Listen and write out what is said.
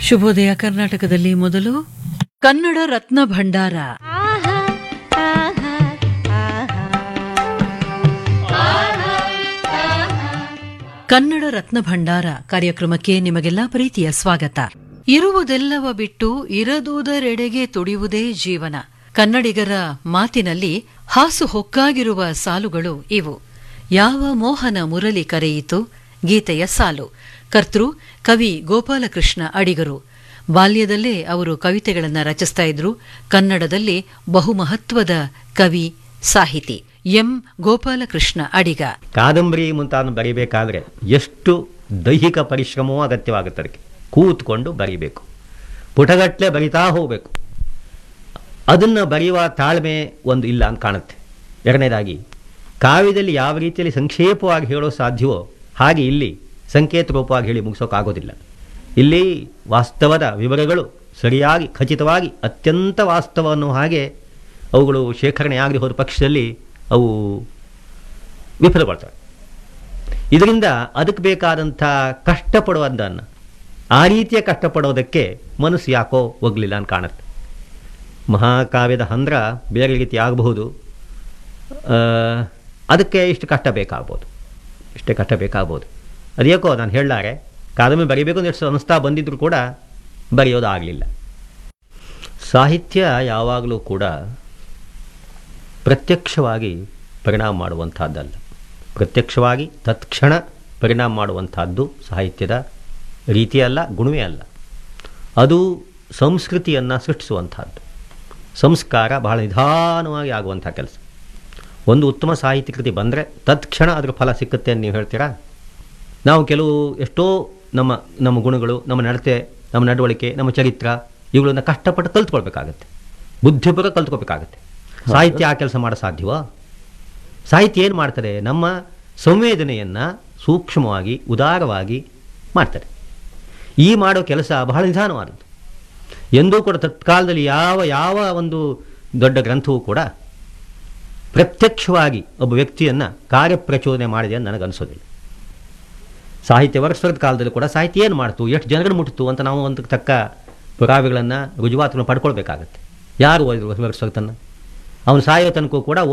ಶುಭೋದಯ ಕರ್ನಾಟಕದಲ್ಲಿ ಮೊದಲು ಕನ್ನಡ ರತ್ನ ಭಂಡಾರ ಕನ್ನಡ ರತ್ನ ಭಂಡಾರ ಕಾರ್ಯಕ್ರಮಕ್ಕೆ ನಿಮಗೆಲ್ಲ ಪ್ರೀತಿಯ ಸ್ವಾಗತ ಇರುವುದೆಲ್ಲವ ಬಿಟ್ಟು ಇರದುದರೆಡೆಗೆ ತುಡಿಯುವುದೇ ಜೀವನ ಕನ್ನಡಿಗರ ಮಾತಿನಲ್ಲಿ ಹಾಸು ಹೊಕ್ಕಾಗಿರುವ ಸಾಲುಗಳು ಇವು ಯಾವ ಮೋಹನ ಮುರಳಿ ಕರೆಯಿತು ಗೀತೆಯ ಸಾಲು ಕರ್ತೃ ಕವಿ ಗೋಪಾಲಕೃಷ್ಣ ಅಡಿಗರು ಬಾಲ್ಯದಲ್ಲೇ ಅವರು ಕವಿತೆಗಳನ್ನು ರಚಿಸ್ತಾ ಇದ್ರು ಕನ್ನಡದಲ್ಲಿ ಬಹುಮಹತ್ವದ ಕವಿ ಸಾಹಿತಿ ಎಂ ಗೋಪಾಲಕೃಷ್ಣ ಅಡಿಗ ಕಾದಂಬರಿ ಮುಂತಾದ ಬರಿಬೇಕಾದ್ರೆ ಎಷ್ಟು ದೈಹಿಕ ಪರಿಶ್ರಮವೂ ಅಗತ್ಯವಾಗುತ್ತೆ ಅದಕ್ಕೆ ಕೂತ್ಕೊಂಡು ಬರಿಬೇಕು ಪುಟಗಟ್ಟಲೆ ಬರಿತಾ ಹೋಗಬೇಕು ಅದನ್ನು ಬರೆಯುವ ತಾಳ್ಮೆ ಒಂದು ಇಲ್ಲ ಅಂತ ಕಾಣುತ್ತೆ ಎರಡನೇದಾಗಿ ಕಾವ್ಯದಲ್ಲಿ ಯಾವ ರೀತಿಯಲ್ಲಿ ಸಂಕ್ಷೇಪವಾಗಿ ಹೇಳೋ ಸಾಧ್ಯವೋ ಹಾಗೆ ಇಲ್ಲಿ ಸಂಕೇತ ರೂಪವಾಗಿ ಹೇಳಿ ಮುಗಿಸೋಕ್ಕಾಗೋದಿಲ್ಲ ಇಲ್ಲಿ ವಾಸ್ತವದ ವಿವರಗಳು ಸರಿಯಾಗಿ ಖಚಿತವಾಗಿ ಅತ್ಯಂತ ವಾಸ್ತವವನ್ನು ಹಾಗೆ ಅವುಗಳು ಶೇಖರಣೆ ಆಗದೆ ಹೋದ ಪಕ್ಷದಲ್ಲಿ ಅವು ವಿಫಲಗೊಳ್ತವೆ ಇದರಿಂದ ಅದಕ್ಕೆ ಬೇಕಾದಂಥ ಕಷ್ಟಪಡುವುದನ್ನು ಆ ರೀತಿಯ ಕಷ್ಟಪಡೋದಕ್ಕೆ ಮನಸ್ಸು ಯಾಕೋ ಒಗ್ಲಿಲ್ಲ ಅಂತ ಕಾಣುತ್ತೆ ಮಹಾಕಾವ್ಯದ ಹಂದ್ರ ಬೇರೆ ರೀತಿ ಆಗಬಹುದು ಆ, ಅದಕ್ಕೆ ಇಷ್ಟು ಕಷ್ಟ ಬೇಕಾಗ್ಬೋದು ಇಷ್ಟೇ ಕಷ್ಟ ಬೇಕಾಗ್ಬೋದು ಅದೇಕೋ ನಾನು ಹೇಳಲಾರೆ ಕಾದಂಬರಿ ಬರೀಬೇಕು ಅಂತ ಎಷ್ಟು ಅನಿಸ್ತಾ ಬಂದಿದ್ರು ಕೂಡ ಬರೆಯೋದಾಗಲಿಲ್ಲ ಸಾಹಿತ್ಯ ಯಾವಾಗಲೂ ಕೂಡ ಪ್ರತ್ಯಕ್ಷವಾಗಿ ಪರಿಣಾಮ ಮಾಡುವಂಥದ್ದಲ್ಲ ಪ್ರತ್ಯಕ್ಷವಾಗಿ ತತ್ಕ್ಷಣ ಪರಿಣಾಮ ಮಾಡುವಂಥದ್ದು ಸಾಹಿತ್ಯದ ರೀತಿಯಲ್ಲ ಗುಣವೇ ಅಲ್ಲ ಅದು ಸಂಸ್ಕೃತಿಯನ್ನು ಸೃಷ್ಟಿಸುವಂಥದ್ದು ಸಂಸ್ಕಾರ ಬಹಳ ನಿಧಾನವಾಗಿ ಆಗುವಂಥ ಕೆಲಸ ಒಂದು ಉತ್ತಮ ಸಾಹಿತ್ಯ ಕೃತಿ ಬಂದರೆ ತತ್ಕ್ಷಣ ಅದರ ಫಲ ಸಿಕ್ಕುತ್ತೆ ಅಂತ ನೀವು ಹೇಳ್ತೀರಾ ನಾವು ಕೆಲವು ಎಷ್ಟೋ ನಮ್ಮ ನಮ್ಮ ಗುಣಗಳು ನಮ್ಮ ನಡತೆ ನಮ್ಮ ನಡವಳಿಕೆ ನಮ್ಮ ಚರಿತ್ರ ಇವುಗಳನ್ನ ಕಷ್ಟಪಟ್ಟು ಕಲ್ತ್ಕೊಳ್ಬೇಕಾಗತ್ತೆ ಬುದ್ಧಿಪೂರ್ವಕ ಕಲ್ತ್ಕೋಬೇಕಾಗತ್ತೆ ಸಾಹಿತ್ಯ ಆ ಕೆಲಸ ಮಾಡೋ ಸಾಧ್ಯವೋ ಸಾಹಿತ್ಯ ಏನು ಮಾಡ್ತಾರೆ ನಮ್ಮ ಸಂವೇದನೆಯನ್ನು ಸೂಕ್ಷ್ಮವಾಗಿ ಉದಾರವಾಗಿ ಮಾಡ್ತಾರೆ ಈ ಮಾಡೋ ಕೆಲಸ ಬಹಳ ನಿಧಾನವಾದದ್ದು ಎಂದೂ ಕೂಡ ತತ್ಕಾಲದಲ್ಲಿ ಯಾವ ಯಾವ ಒಂದು ದೊಡ್ಡ ಗ್ರಂಥವೂ ಕೂಡ ಪ್ರತ್ಯಕ್ಷವಾಗಿ ಒಬ್ಬ ವ್ಯಕ್ತಿಯನ್ನು ಕಾರ್ಯಪ್ರಚೋದನೆ ಮಾಡಿದೆ ಅಂತ ನನಗನ್ಸೋದಿಲ್ಲ ಸಾಹಿತ್ಯ ವರ್ಷದ ಕಾಲದಲ್ಲಿ ಕೂಡ ಸಾಹಿತ್ಯ ಏನು ಮಾಡ್ತು ಎಷ್ಟು ಜನಗಳು ಮುಟ್ಟಿತು ಅಂತ ನಾವು ಒಂದು ತಕ್ಕ ಪುರಾವೆಗಳನ್ನು ರುಜುವಾತುಗಳನ್ನು ಪಡ್ಕೊಳ್ಬೇಕಾಗತ್ತೆ ಯಾರು ಓದಿದ್ರು ವರ್ಷತನ್ನು ಅವನು ಸಾಯೋ ತನಕ ಕೂಡ